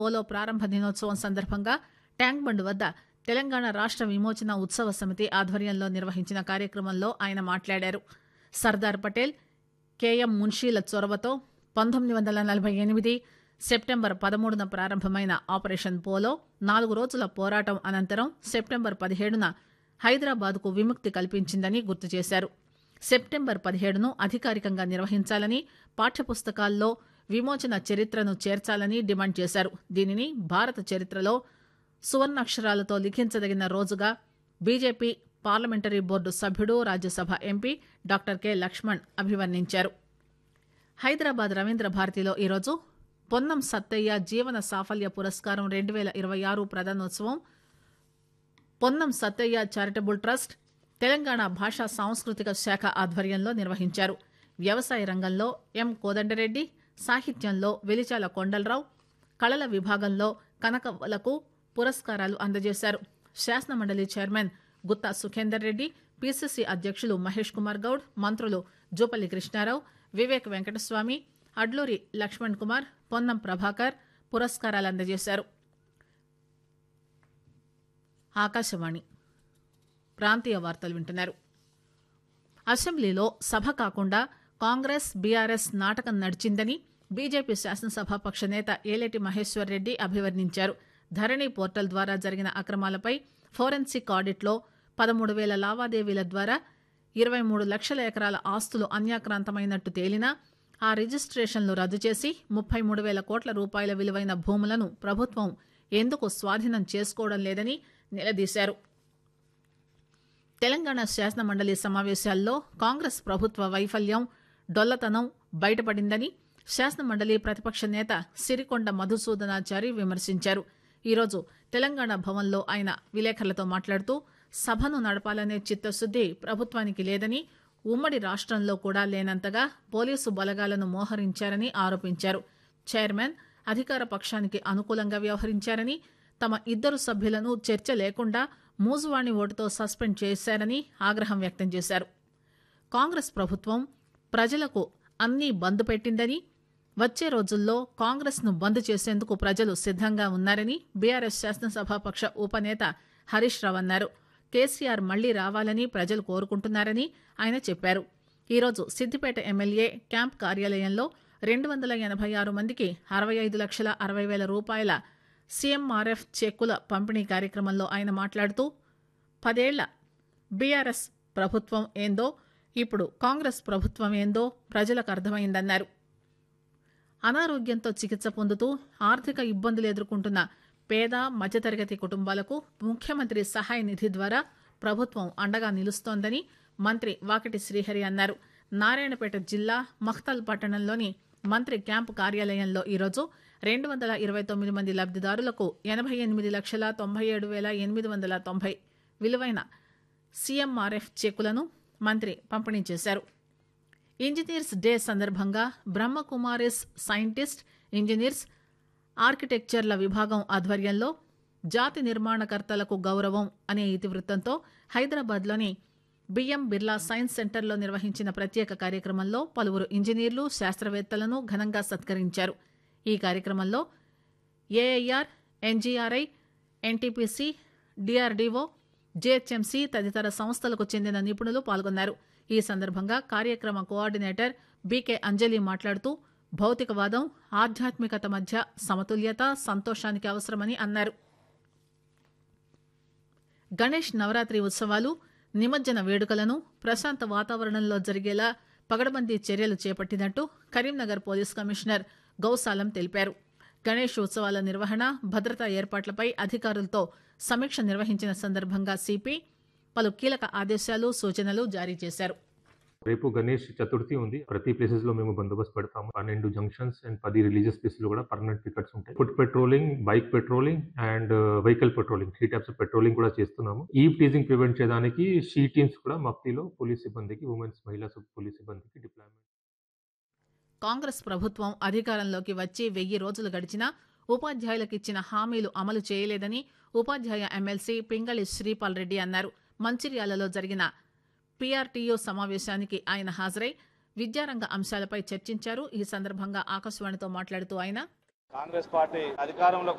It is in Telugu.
పోలో ప్రారంభ దినోత్సవం సందర్భంగా ట్యాంక్ బండ్ వద్ద తెలంగాణ రాష్ట విమోచన ఉత్సవ సమితి ఆధ్వర్యంలో నిర్వహించిన కార్యక్రమంలో ఆయన మాట్లాడారు సర్దార్ పటేల్ కేఎం మున్షీల చొరవతో పంతొమ్మిది వందల నలభై ఎనిమిది సెప్టెంబర్ పదమూడున ప్రారంభమైన ఆపరేషన్ పోలో నాలుగు రోజుల పోరాటం అనంతరం సెప్టెంబర్ పదిహేడున హైదరాబాద్కు విముక్తి కల్పించిందని గుర్తు చేశారు సెప్టెంబర్ పదిహేడును అధికారికంగా నిర్వహించాలని పాఠ్యపుస్తకాల్లో విమోచన చరిత్రను చేర్చాలని డిమాండ్ చేశారు దీనిని భారత చరిత్రలో సువర్ణాక్షరాలతో లిఖించదగిన రోజుగా బీజేపీ పార్లమెంటరీ బోర్డు సభ్యుడు Rajya Sabha MP doctor K Laxman అభివర్ణించారు హైదరాబాద్ రవీంద్ర భారతిలో ఈరోజు పొన్నం సత్తయ్య జీవన సాఫల్య పురస్కారం రెండు వేల ఇరవై ఆరు ప్రధానోత్సవం పొన్నం సత్తయ్య చారిటబుల్ ట్రస్ట్ తెలంగాణ భాషా సాంస్కృతిక శాఖ ఆధ్వర్యంలో నిర్వహించారు వ్యవసాయ రంగంలో ఎం కోదండరెడ్డి సాహిత్యంలో వెలిచాల కొండలరావు కళల విభాగంలో కనకవలకు పురస్కారాలు అందజేశారు శాసనమండలి చైర్మన్ గుత్తా సుఖేందర్ రెడ్డి పీసీసీ అధ్యక్షులు మహేష్ కుమార్ గౌడ్ మంత్రులు జూపల్లి కృష్ణారావు వివేక్ వెంకటస్వామి అడ్లూరి లక్ష్మణ్ కుమార్ పొన్నం ప్రభాకర్ పురస్కారాలు అందజేశారు ఆకాశవాణి ప్రాంతీయ వార్తలు వింటున్నారు అసెంబ్లీలో సభ కాకుండా కాంగ్రెస్ బీఆర్ఎస్ నాటకం నడిచిందని బీజేపీ శాసనసభాపక్ష నేత ఏలేటి మహేశ్వర్ రెడ్డి అభివర్ణించారు ధరణి పోర్టల్ ద్వారా జరిగిన అక్రమాలపై ఫోరెన్సిక్ ఆడిట్లో పదమూడు వేల లావాదేవీల ద్వారా ఇరవై మూడు లక్షల ఎకరాల ఆస్తులు అన్యాక్రాంతమైనట్టు తేలినా ఆ రిజిస్ట్రేషన్లు రద్దు చేసి ముప్పై మూడు వేల కోట్ల రూపాయల విలువైన భూములను ప్రభుత్వం ఎందుకు స్వాధీనం చేసుకోవడం లేదని నిలదీశారు తెలంగాణ శాసన మండలి సమావేశాల్లో కాంగ్రెస్ ప్రభుత్వ వైఫల్యం డొల్లతనం బయటపడిందని శాసన మండలి ప్రతిపక్ష నేత సిరికొండ మధుసూదనాచారి విమర్శించారు ఈరోజు తెలంగాణ భవన్లో ఆయన విలేకరులతో మాట్లాడుతూ సభను నడపాలనే చిత్తశుద్ది ప్రభుత్వానికి లేదని ఉమ్మడి రాష్ట్రంలో కూడా లేనంతగా పోలీసు బలగాలను మోహరించారని ఆరోపించారు చైర్మన్ అధికార పక్షానికి అనుకూలంగా వ్యవహరించారని తమ ఇద్దరు సభ్యులను చర్చ లేకుండా మూజువాణి ఓటుతో సస్పెండ్ చేశారని ఆగ్రహం వ్యక్తం చేశారు కాంగ్రెస్ ప్రభుత్వం ప్రజలకు అన్నీ బంద్ పెట్టిందని వచ్చే రోజుల్లో కాంగ్రెస్ ను బంద్ చేసేందుకు ప్రజలు సిద్దంగా ఉన్నారని బీఆర్ఎస్ శాసనసభాపక్ష ఉపనేత హరీష్ రావు అన్నారు కేసీఆర్ మళ్లీ రావాలని ప్రజలు కోరుకుంటున్నారని ఆయన చెప్పారు ఈరోజు సిద్దిపేట ఎమ్మెల్యే క్యాంప్ కార్యాలయంలో రెండు వందల ఎనభై ఆరు మందికి అరవై ఐదు లక్షల అరవై వేల రూపాయల సీఎంఆర్ఎఫ్ చెక్కుల పంపిణీ కార్యక్రమంలో ఆయన మాట్లాడుతూ పదేళ్ల బీఆర్ఎస్ ప్రభుత్వం ఏందో ఇప్పుడు కాంగ్రెస్ ప్రభుత్వం ఏందో ప్రజలకు అర్థమైందన్నారు అనారోగ్యంతో చికిత్స పొందుతూ ఆర్థిక ఇబ్బందులు ఎదుర్కొంటున్న పేద మధ్యతరగతి కుటుంబాలకు ముఖ్యమంత్రి సహాయ నిధి ద్వారా ప్రభుత్వం అండగా నిలుస్తోందని మంత్రి వాకటి శ్రీహరి అన్నారు నారాయణపేట జిల్లా మఖ్తల్ పట్టణంలోని మంత్రి క్యాంపు కార్యాలయంలో ఈరోజు రెండు వందల ఇరవై తొమ్మిది మంది లబ్దిదారులకు ఎనభై ఎనిమిది లక్షల తొంభై ఏడు వేల ఎనిమిది వందల తొంభై విలువైన సీఎంఆర్ఎఫ్ చెక్కులను మంత్రి పంపిణీ చేశారు ఇంజనీర్స్ డే సందర్భంగా బ్రహ్మకుమారిస్ సైంటిస్ట్ ఇంజనీర్స్ ఆర్కిటెక్చర్ల విభాగం ఆధ్వర్యంలో జాతి నిర్మాణకర్తలకు గౌరవం అనే ఇతివృత్తంతో హైదరాబాద్లోని బిఎం బిర్లా సైన్స్ సెంటర్లో నిర్వహించిన ప్రత్యేక కార్యక్రమంలో పలువురు ఇంజనీర్లు శాస్త్రవేత్తలను ఘనంగా సత్కరించారు ఈ కార్యక్రమంలో AIR NGRI NTPC DRDO GHMC తదితర సంస్థలకు చెందిన నిపుణులు పాల్గొన్నారు ఈ సందర్భంగా కార్యక్రమ కోఆర్డినేటర్ బీకే అంజలి మాట్లాడుతూ భౌతికవాదం ఆధ్యాత్మికత మధ్య సమతుల్యత సంతోషానికి అవసరమని అన్నారు గణేష్ నవరాత్రి ఉత్సవాలు నిమజ్జన వేడుకలను ప్రశాంత వాతావరణంలో జరిగేలా పగడబందీ చర్యలు చేపట్టినట్టు కరీంనగర్ పోలీస్ కమిషనర్ గౌసాలం తెలిపారు గణేష్ ఉత్సవాల నిర్వహణ భద్రతా ఏర్పాట్లపై అధికారులతో సమీక్ష నిర్వహించిన సందర్భంగా సిపి పలు కీలక ఆదేశాలు సూచనలు జారీ చేశారు రేపు గణేష్ చతుర్థి ఉంది ప్రతి ప్లేసెస్ లో మేము బందోబస్తు పెడతాము పన్నెండు జంక్షన్స్ అండ్ పది రిలీజియస్ ప్లేసెస్ లో కూడా పర్మనెంట్ పికెట్స్ ఉంటాయి foot patrolling bike patrolling and vehicle patrolling three types patrolling కూడా చేస్తున్నాము ఈ టీజింగ్ ప్రివెంట్ చేయడానికి షీ టీమ్స్ కూడా మఫ్తీలో పోలీస్ సిబ్బందికి ఉమెన్స్ మహిళా పోలీస్ సిబ్బందికి డిప్లాయ్మెంట్ కాంగ్రెస్ ప్రభుత్వం అధికారంలోకి వచ్చి వెయ్యి రోజులు గడిచినా ఉపాధ్యాయులకు ఇచ్చిన హామీలు అమలు చేయలేదని ఉపాధ్యాయ ఎమ్మెల్సీ పింగళి శ్రీపాల్ రెడ్డి అన్నారు మంచిర్యాలలో జరిగిన పీఆర్టీయూ సమావేశానికి ఆయన హాజరై విద్యారంగ అంశాలపై చర్చించారు ఈ సందర్భంగా ఆకాశవాణితో మాట్లాడుతూ ఆయన కాంగ్రెస్ పార్టీ అధికారంలోకి